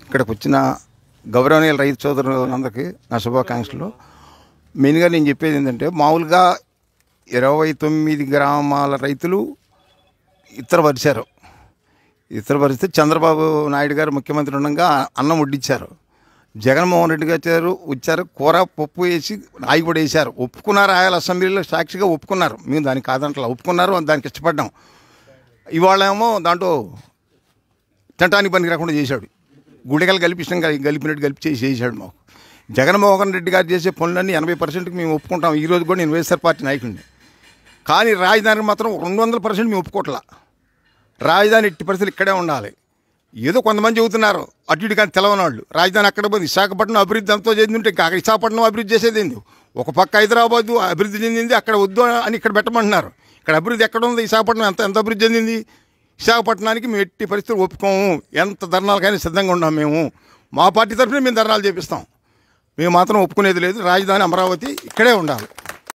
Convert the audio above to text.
ఇక్కడికి వచ్చిన గౌరవనీయుల రైతు సోదరులందరికీ నా శుభాకాంక్షలు మెయిన్గా నేను చెప్పేది ఏంటంటే మామూలుగా ఇరవై తొమ్మిది గ్రామాల రైతులు ఇతర పరిచారు ఇతర పరిస్థితి చంద్రబాబు నాయుడు గారు ముఖ్యమంత్రి ఉండగా అన్నం వడ్డించారు జగన్మోహన్ రెడ్డి గారు వచ్చారు వచ్చారు కూర పప్పు వేసి రాయి కూడా వేశారు ఒప్పుకున్నారు ఆయన అసెంబ్లీలో సాక్షిగా ఒప్పుకున్నారు మేము దానికి కాదంటలా ఒప్పుకున్నారు దానికి ఇష్టపడ్డాం ఇవాళ ఏమో దాంట్లో తినటానికి పనికి రాకుండా చేశాడు గుడికలు కల్పించడం కలిపినట్టు కలిపి చేసి చేశాడు మాకు జగన్మోహన్ రెడ్డి గారు చేసే పనులన్నీ ఎనభై పర్సెంట్కి మేము ఒప్పుకుంటాం ఈ రోజు కూడా నేను వైఎస్ఆర్ పార్టీ నాయకుడిని కానీ రాజధాని మాత్రం రెండు వందల పర్సెంట్ మేము ఒప్పుకోవట్లా రాజధాని ఎట్టి పరిస్థితులు ఇక్కడే ఉండాలి ఏదో కొంతమంది చెబుతున్నారు అటు ఇటు కానీ తెలవని వాళ్ళు రాజధాని అక్కడ పోయింది విశాఖపట్నం అభివృద్ధి ఎంతో చెందింటే ఇంకా అక్కడ విశాఖపట్నం అభివృద్ధి చేసేది ఏంది ఒక పక్క హైదరాబాద్ అభివృద్ధి చెందింది అక్కడ వద్దు అని ఇక్కడ పెట్టమంటున్నారు ఇక్కడ అభివృద్ధి ఎక్కడ ఉంది విశాఖపట్నం ఎంత ఎంత అభివృద్ధి చెందింది విశాఖపట్నానికి మేము ఎట్టి పరిస్థితులు ఒప్పుకోము ఎంత ధర్నాలకైనా సిద్ధంగా ఉన్నాం మేము మా పార్టీ తరఫున మేము ధర్నాలు చేపిస్తాం మేము మాత్రం ఒప్పుకునేది లేదు రాజధాని అమరావతి ఇక్కడే ఉండాలి